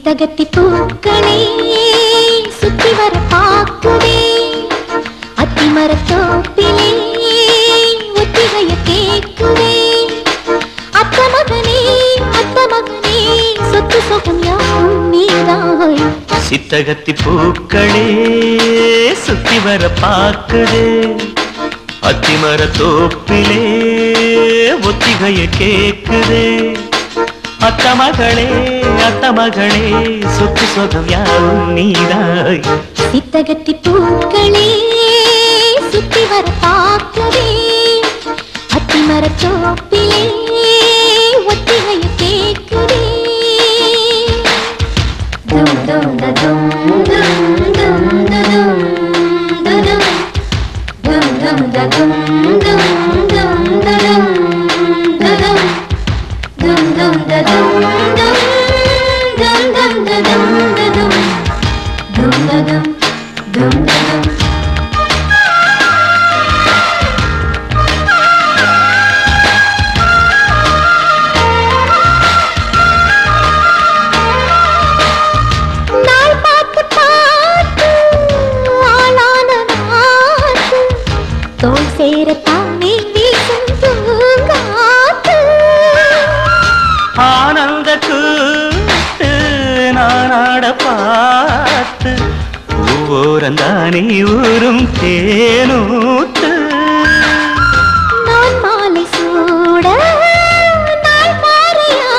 சித்தகத்தி பூக்களே சுத்தி வர பாக்குதே அத்திமர தோப்பிலே ஒத்திகைய கேக்குதே அத்த மகனே அத்த மகனே சொத்து சொகம் யாவும் நீதாய் சித்தகத்தி பூக்களே சுத்தி வர பாக்குது அத்திமர தோப்பிலே ஒத்திகைய கேக்குது அத்த மகளே அத்த மகளே சொத்து சொகம் யாரும் நீதாய் சித்தகத்தி பூக்களே சுத்தி வர பாக்குதே அத்திமர தோப்பிலே ஒத்திகைய கேக்குதே தும் தும் தும் தும் தும் தும் தும் தும் தும் தும் தும் தும் தும் தும் Dum dum da dum dum dum dum da dum da dum dum da dum dum da dum நாள் பார்த்து பார்த்து ஆளான நாத்து தோல் சேரத்தானே வீசும் பூங்காத்து ஆனந்த கூத்து நானாட பார்த்து ஒவ்வொருந்தானே ஊரும் தேனூத்து நான் மாலை சூட நாள் மாறியா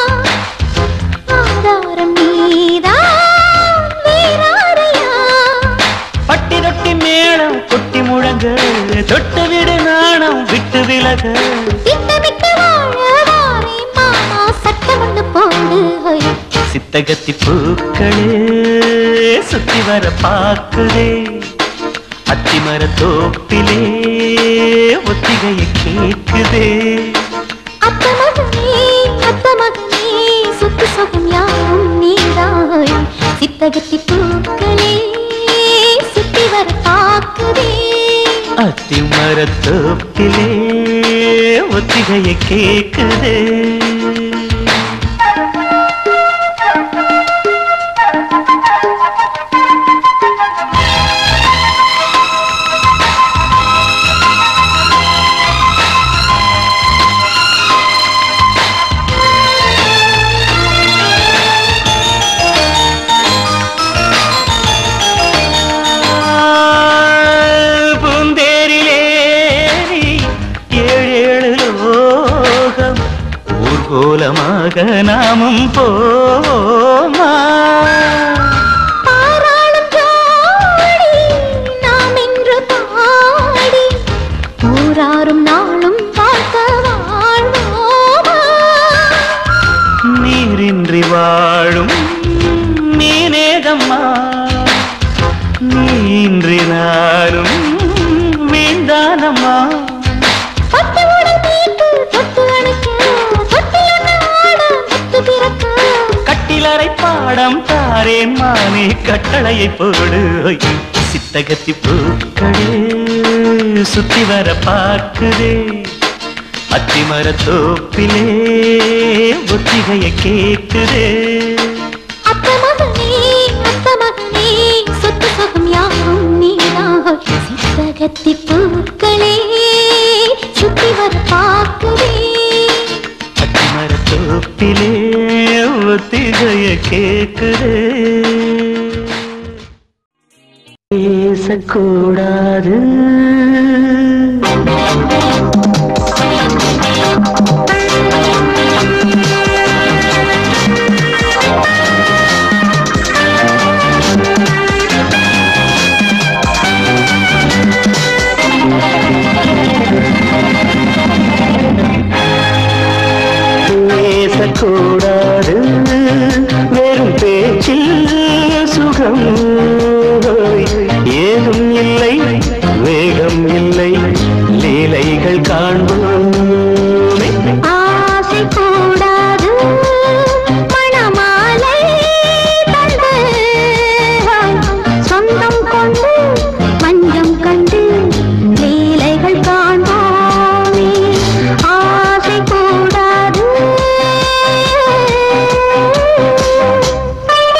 ஆதாரம் நீதான் வேறாரையா பட்டி தொட்டி மேளம் கொட்டி முழங்க தொட்டு விடு நாணம் விட்டு விலக திட்டமிட்டு வாழ வாரே மாமா சட்டம் ஒண்ணு போடு ஹொய். சித்தகத்தி பூக்களே சுத்தி வர பாக்குதே அத்திமர தோப்பிலே ஒத்திகைய கேக்குதே அத்த மகனே அத்த மகனே சுத்து சுகம் யாவும் நீதாய் சித்தகத்தி பூக்களே சுத்தி வர பாக்குதே அத்திமர தோப்பிலே ஒத்திகைய கேக்குதே பூந்தேரிலேறி ஏழேழு லோகம் ஊர்கோலமாக நாமும் போமா பாராளும் ஜோடி நாம் இன்று பாடி ஊராரும் நாளும் பார்க்க வாழ்வோமா நீரின்றி வாழும் மீனேகம்மா நீன்றி நானும் வீழ்ந்தானம்மா பட்டு உடல் மீட்டு தொட்டு அணைக்க தொட்டில் ஆட முத்து பிறக்க கட்டிலறை பாடம் தாரேன் மானே கட்டளையை போடு சித்தகத்தி பூக்களே சுத்தி வர பார்க்குதே அத்திமர தோப்பிலே ஒத்திகைய கேக்குதே அத்த மகனே அத்த மகனே சொத்து சுகம் யாவும் நீதான் சித்தகத்தி பூக்களே சுத்தி வர பாக்குதே அத்திமர தோப்பிலே ஒத்திகைய கேக்குதே பேசக்கூடாது பேசக்கூடாது வெறும் பேச்சில் சுகம் ஏதும் இல்லை வேகம் இல்லை லீலைகள் காண்போமே ஆசை கூடாது மணமாலை தந்து சொந்தம் கொண்டு மஞ்சம் கண்டு லீலைகள் காண்போமே ஆசை கூடாது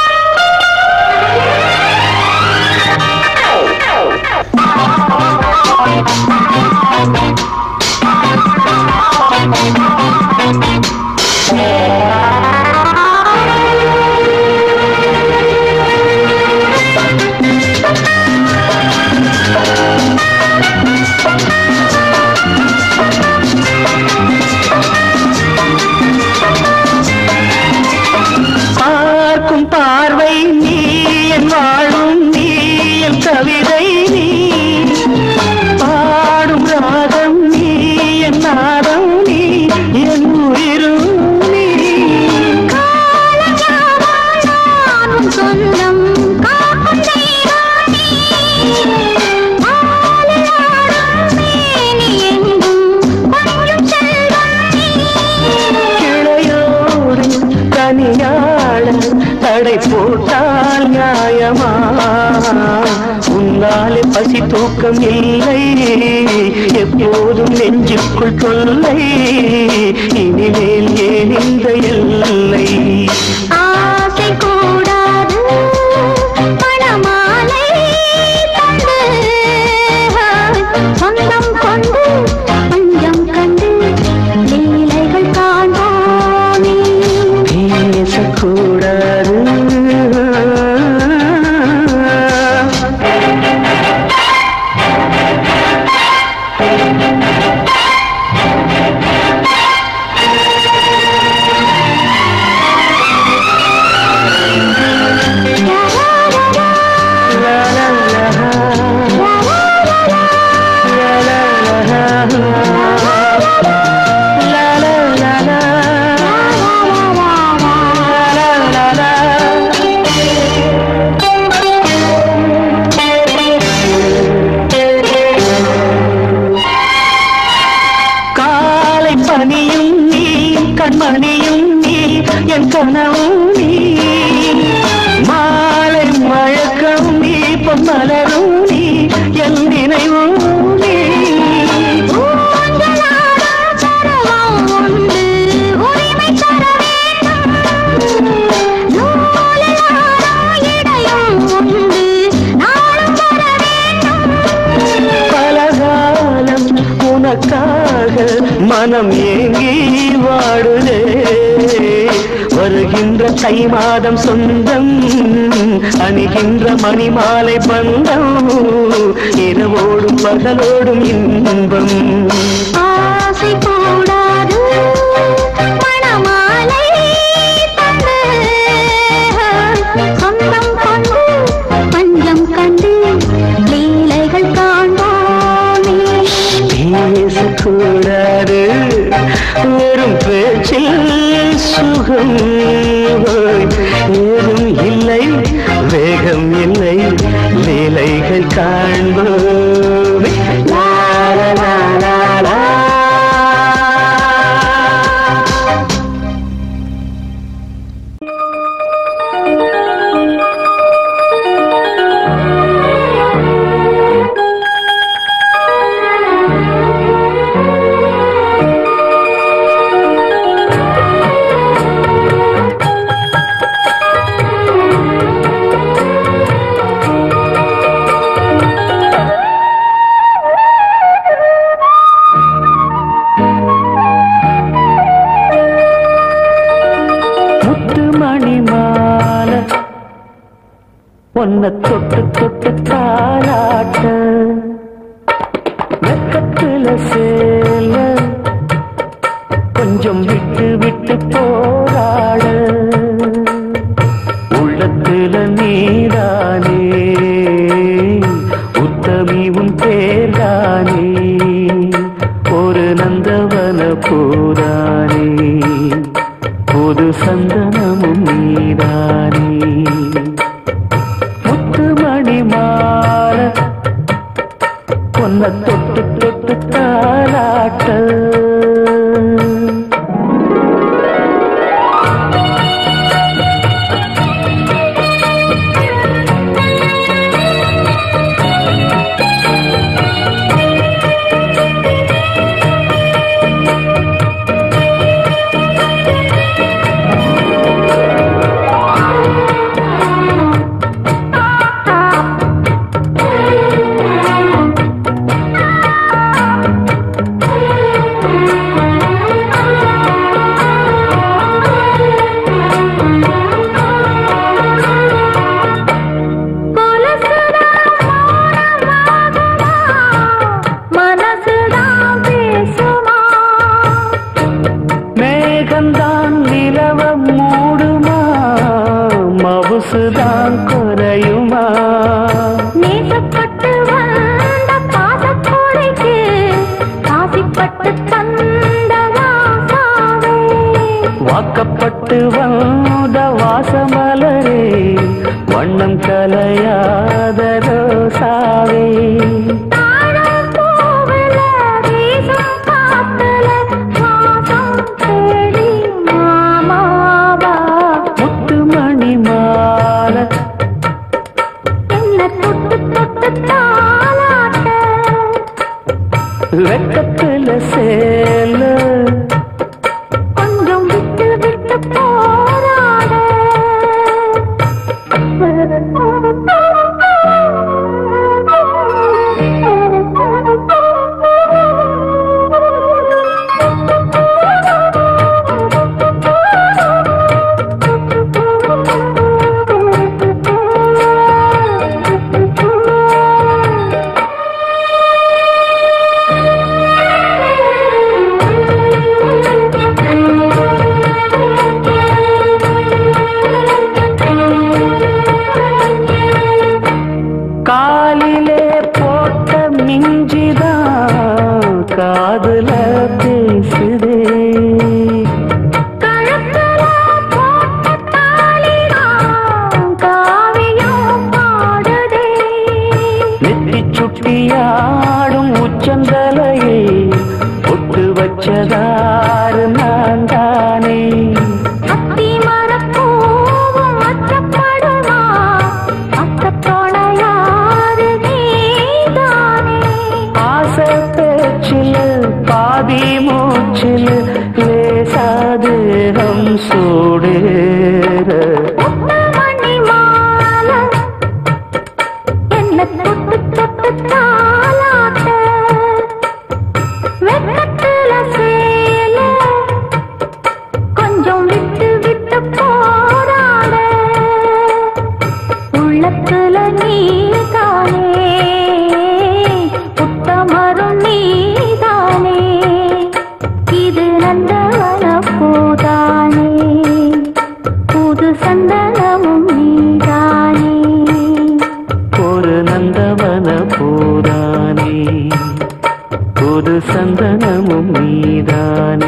பசி தூக்கம் இல்லை எப்போதும் நெஞ்சுக்குள் தொல்லை இனிமேல் ஏன் இந்த எல்லை ஆசை கூடாது மணமாலை தந்து சொந்தம் கொண்டு பஞ்சம் கண்டு லீலைகள் காண்போமே பேசக்கூடாது லா, லா, லா, லா, லா, லா, லா, லா, லா, லா. காலை பனியும் நீ கண்மணியும் நீ என் கனவும் நீ மாலை மழக்கம் நீ பொம்மலரும் நீ என் நினைவும் நீ பலகாலம் உனக்காக மனம் ஏங்கி வாடுதே வருகின்ற தை மாதம் சொந்தம் அணிகின்ற மணிமாலை பந்தம் இரவோடும் பகலோடும் இன்பம் ஆசை கூடாது மணமாலை தந்து சொந்தம் கொண்டு பஞ்சம் கண்டு லீலைகள் காண்போமே பேசக்கூடாது வெறும் பேச்சில் சுகம் ஏதும் இல்லை வேகம் இல்லை லீலைகள் காண்போமே லா, லா, லா, லா, லா. முத்து மணி மாலை ஒன்ன தொட்டு தொட்டு தாளாட்ட வெக்கத்துல சேல கொஞ்சம் விட்டு விட்டு போராட உள்ளத்துல நீதானே உத்தமி உன் பேர்தானே ஒரு நந்தவன பூதானே புது சந்தனமும் நீதானே முத்துமணி மால பொன்ன தொட்டு தொட்டு தாளாட்ட மனசுதான் பேசுமா மேகந்தான் நிலவ மூடுமா மவுசுதான் குறையுமா நேசப்பட்டு வந்த பாசக்கோடைக்கு காசிப்பட்டு தந்த வாசாவே வாக்கப்பட்டு வந்த வாசமலரே வண்ணம் கலையாத ரோசாவே தாழம் பூவுல வீசும் காத்துல வாசம் தேடி மாமாவா முத்துமணி மாலை என்ன தொட்டு தொட்டு தாளா நந்தவன பூதானே புது சந்தனமும் நீதானே ஒரு நந்தவன பூரானே புது சந்தனமும் நீதானே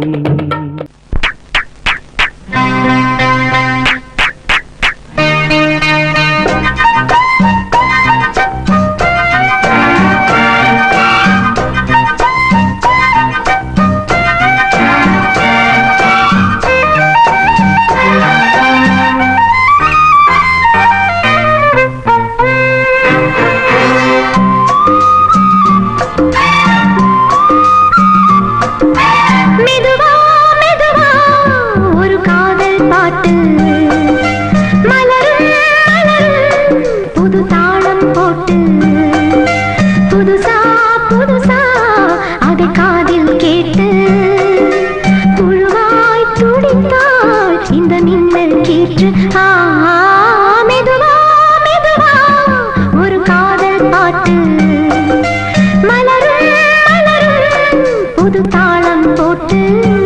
மெதுவா மெதுவா ஒரு காதல் பாட்டு மலரும் மலரும் புது தாளம் போட்டு புதுசா புதுசா அதை காதில் கேட்டு புழுவாய் துடித்தாள் இந்த மின்னல் கீற்று ஆ மெதுவா மெதுவா ஒரு காதல் பாட்டு மலரும் மலரும் புது தாளம் போட்டு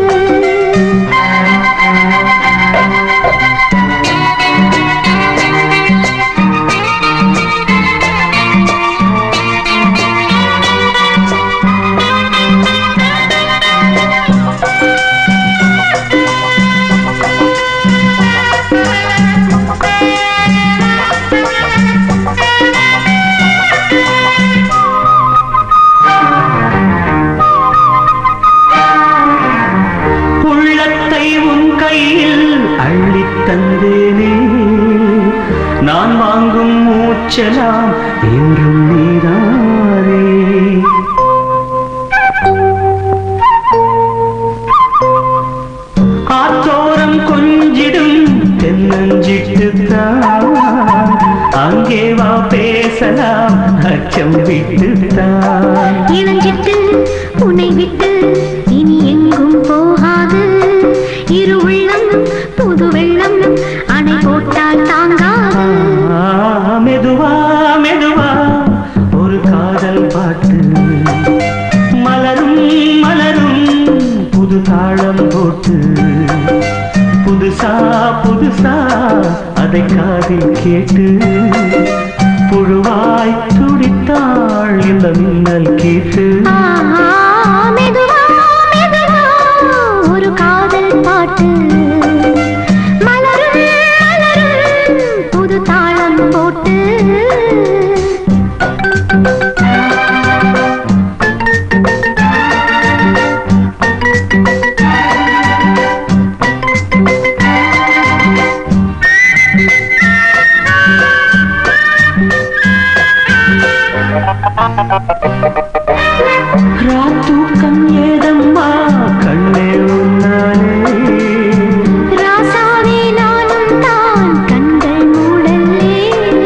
உள்ளத்தை உன் கையில் அள்ளித் தந்தேனே நான் வாங்கும் மூச்சலாம் என்றும் நீதானே ஆத்தோரம் கொஞ்சிடும் தென்னஞ்சிட்டுத்தான் அங்கே வா பேசலாம் அச்சம் விட்டுத்தான் இளஞ்சிட்டு உன்னை விட்டு இனி எங்கும் போகாது இரு உள்ளம் புது வெள்ளம் அணை போட்டால் தாங்காது ஆ, மெதுவா மெதுவா ஒரு காதல் பாட்டு மலரும் மலரும் புது தாளம் போட்டு புதுசா புதுசா அதை காதில் கேட்டு புழுவாய் துடித்தாள் இந்த மின்னல் கேட்டு ஆ, மெதுவா மெதுவா ஒரு காதல் பாட்டு மலரும் மலரும் புது தாளம் போட்டு ராத்தூக்கம் ஏதம்மா கண்ணே உன்னாலே ராசாவே நானும் தான் கண்கள் மூடல்லே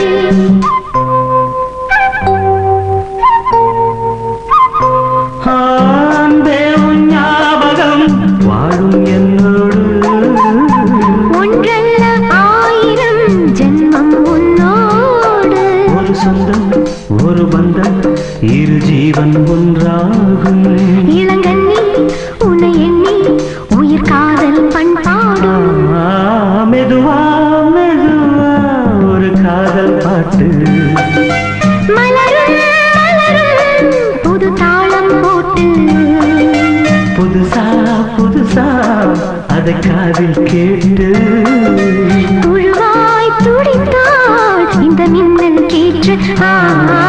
அன்பே உன் ஞாபகம் வாழும் என்னோடு ஒன்றல்ல ஆயிரம் ஜென்மம் உன்னோடு ஒரு சொந்தம் ஒரு பந்தம் இரு ஜீவன் ஒன்றாகும் இளங்கண்ணி உன்னை எண்ணி உயிர் காதல் பண்பாடும் ஆ, மெதுவா மெதுவா ஒரு காதல் பாட்டு மலரும் மலரும் புது தாளம் போட்டு புதுசா புதுசா அதை காதில் கேட்டு புழுவாய் துடித்தாள் இந்த மின்னல் கீற்று ஆ, ஆ,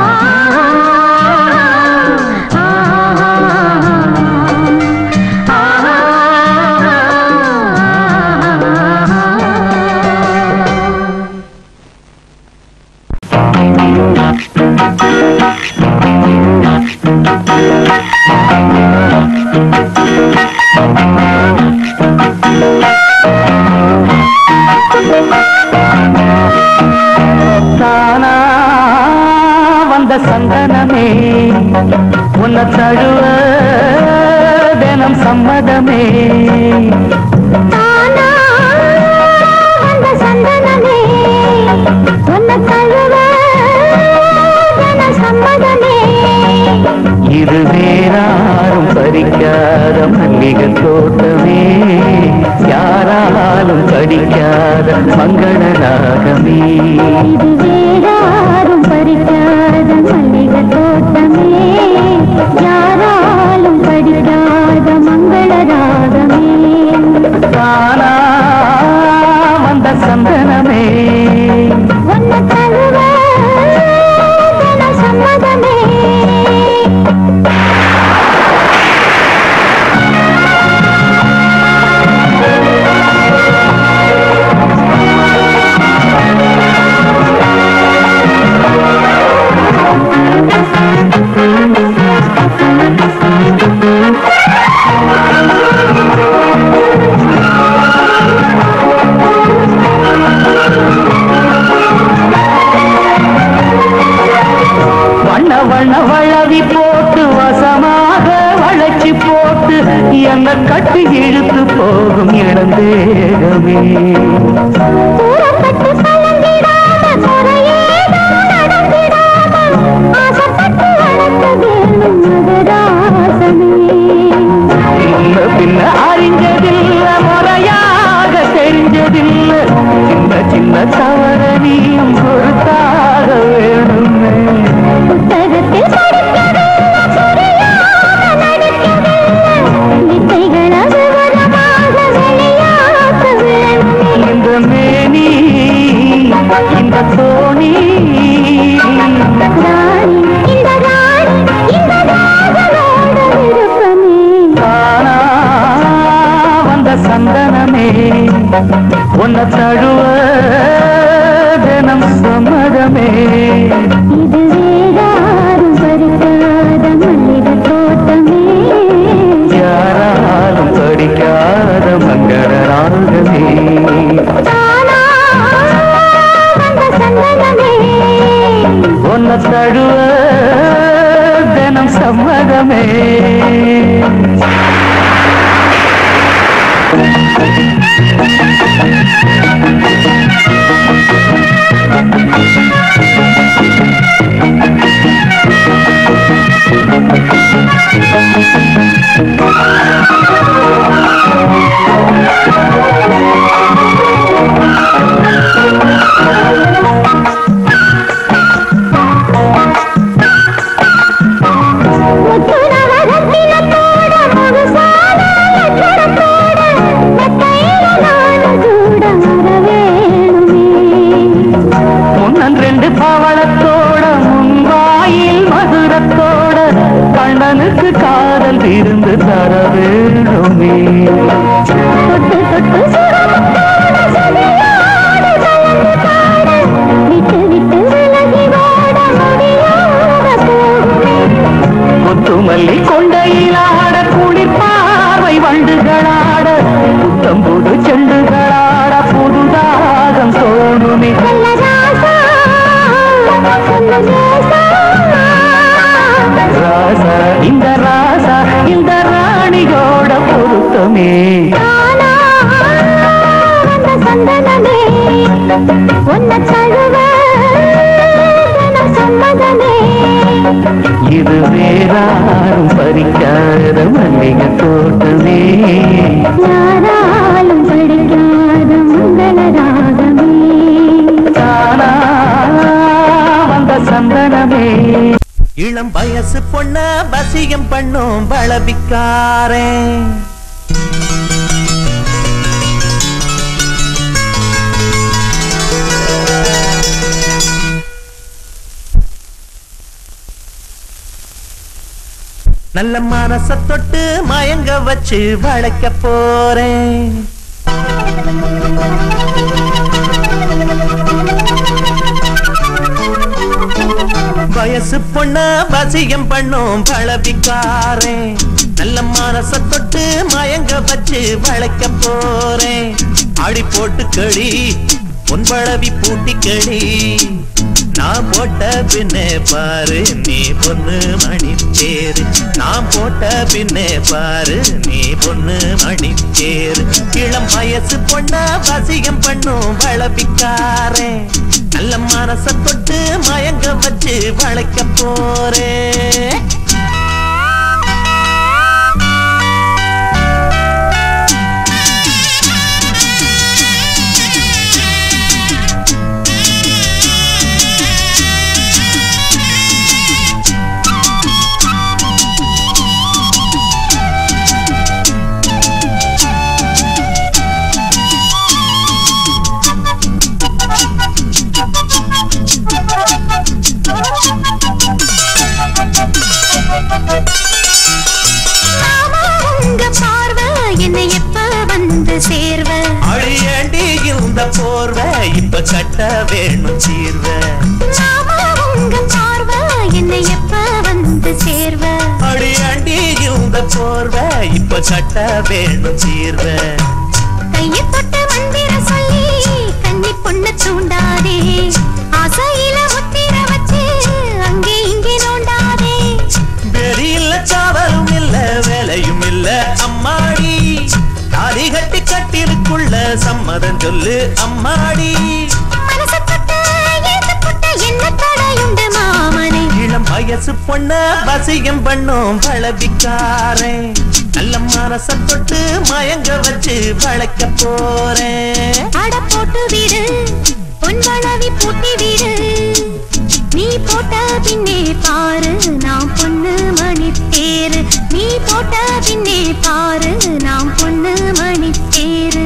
ஆ, ஆ. தானா வந்த சந்தனமே உன்னை தழுவ தினம் சம்மதமே தானா வந்த சந்தனமே உன்னை தழுவ ஜன சம்மதமே இது வேறாரும் பறிக்காத மல்லிகை தோட்டமே யாராலும் படிக்காத மங்கள ராகமே இது வேறாரும் பறிக்காத மல்லிகை தோட்டமே யாராலும் படிக்காத மங்கள ராகமே தானா வந்த சந்தனமே ஒன்ன தழுவ தின சம்மதமே வண்ண வண்ண வளவி போட்டு வசமாக வளைச்சி போட்டு என்ன கட்டி இழுத்து போகும் இளந்தேகமே தூரப்பட்டு கலந்திடாம குறையேதோ நடந்திடாம ஆசைப்பட்டு வளர்த்த வேணும் மகராசமே முன்ன பின்ன அறிஞ்சதில்ல முறையாக தெரிஞ்சதில்ல சின்ன சின்ன தவற நீயும் பொறுத்தாக வேணுமே புத்தகத்தில் படிக்கவில்லை புரியாம நடிக்கவில்லை வித்தைகள் அசுவரமாக வெளியாக்க வேணுமே இந்த மேனி இந்த தோணி ராணி இந்த ராணி இந்த ராகனோட விருப்பமே தானா வந்த சந்தனமே உன்னை தழுவ தினம் சம்மதமே இது வேறாரும் பறிக்காத மல்லிகை தோட்டமே யாராலும் படிக்காத மங்கள ராகமே தானா வந்த சந்தனமே உன்னை தழுவ தினம் சம்மதமே முத்துரவரத்தினத்தோட முழுசான லட்சணத்தோட மெத்தையில நானும் கூட வரவேணுமே முன்னன் ரெண்டு பவளத்தோட முன்வாயில் மதுரத்தோட கண்ணனுக்கு காதல் விருந்து தர வேணுமே தொட்டு தொட்டு சுரமுத்தோட சுதியோடு கலந்து பாட விட்டு விட்டு விலகி ஓட முடியாத போகுமே கொத்துமல்லி கொண்டையிலாட குளிர் பார்வை வண்டுகளாட புத்தம் புது செண்டுகளாட புதுதாகம் தோணுமே நல்ல ராசா நல்ல நேசா ராசா இந்த ராசா இந்த ராணியோட பொருத்தமே தானா வந்த சந்தனமே உன்னை தழுவ தினம் சம்மதமே இது வேறாரும் பறிக்காத மல்லிகை தோட்டமே யாராலும் படிக்காத மங்கள ராகமே தானா வந்த சந்தனமே இளம் வயசு பொண்ண வசியம் பண்ணும் பளபிக்காரே நல்ல மனச தொட்டு மயங்க வச்சு வளைக்க போறேன் வயசு பொண்ண வசியம் பண்ணும் பழபிக்காரே நல்ல மனச தொட்டு மயங்க வச்சு வளைக்க போறேன் அடி போட்டு கடி பொன் பழவி பூட்டி கடி நான் போட்ட பின்னே பாரு நீ பொண்ணு மணி தேரு நான் போட்ட பின்னே பாரு நீ பொண்ணு மணி தேரு இளம் வயசு பொண்ண வசியம் பண்ணும் வளபிக்காரே நல்ல மனச தொட்டு மயங்க வச்சு வளைக்க போறேன் போர்வை இப்ப கட்ட வேணும் சீர்வ மாமா உங்க பார்வை என்னை எப்ப வந்து சேர்வ அடி அடி இந்த போர்வை இப்ப கட்ட வேணும் சீர்வ கையை தொட்டு மந்திர சொல்லி கன்னி பொண்ணு தூண்டாதே ஆசையில முத்திர வச்சு அங்கே இங்கே நோண்டாதே வெறியில்ல சாவலும் இல்ல வேலையும் இல்ல அம்மாடி தாலி கட்டி கட்டிலுக்குள்ள சம்மதம் சொல்லு அம்மாடி மனச தொட்டு ஏத்து புட்ட என்ன தடையுண்டு மாமனே இளம் வயசு பொண்ண வசியம் பண்ணும் பழபிக்காரன் நல்ல மனச தொட்டு மயங்க வச்சு வளைக்க போறேன் அட போட்டு விடு பொன் வளவி பூட்டி விடு நீ போட்ட பின்னே பாரு நான் பொண்ணு மணி தேரு நீ போட்ட பின்னே பாரு நான் பொண்ணு மணி தேரு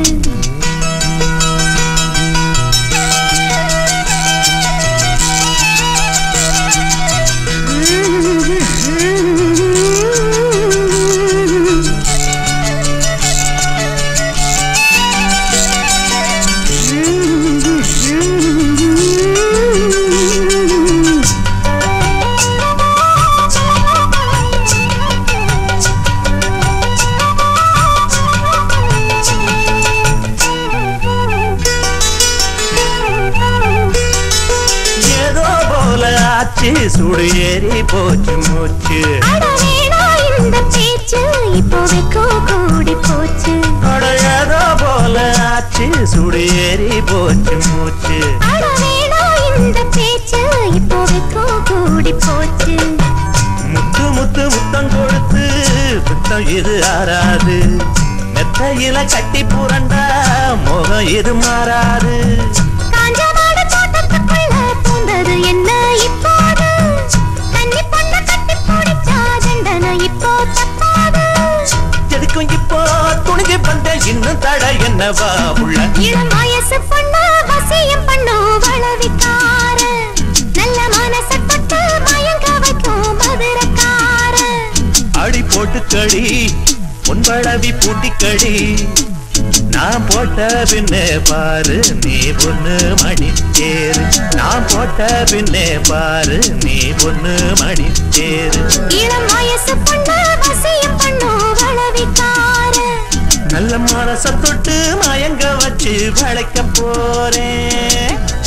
ஏதோ போல ஆச்சு சுடு ஏறி போச்சு மூச்சு அட வேணா இந்த பேச்சு இப்போதைக்கோ கூடி போச்சு அட ஏதோ போல ஆச்சு சுடு ஏறி போச்சு மூச்சு அட வேணா இந்த பேச்சு இப்போதைக்கோ கூடி போச்சு முத்து முத்து முத்தம் கொடுத்து முத்தம் இது ஆறாது மெத்தையில கட்டி புரண்டா முகம் இது மாறாது காஞ்ச மாடு தோட்டத்துக்குள்ள பூந்தது என்ன இப்போது கன்னி பொண்ணு கட்டி பிடிச்சா தண்டனை இப்போ தப்பாது எதுக்கும் இப்போ துணிஞ்சு வந்த இன்னும் தட என்னவா உள்ள இளம் வயசு பொண்ணு வசியம் பண்ணும் வளவிக்கார நல்ல மனச தொட்டு மயங்க வைக்கும் மதுரக்கார அடி போட்டு களி பொன்பளவி பூட்டி களி நான் போட்ட பின்னே பாரு நீ பொண்ணு மணி தேரு நான் போட்ட பின்னே பாரு நீ பொண்ணு மணி தேரு இளம் வயசு பொண்ணு வசியம் பண்ணும் வளவிக்கார நல்ல மனச தொட்டு மயங்க வச்சு வளைக்க போறேன்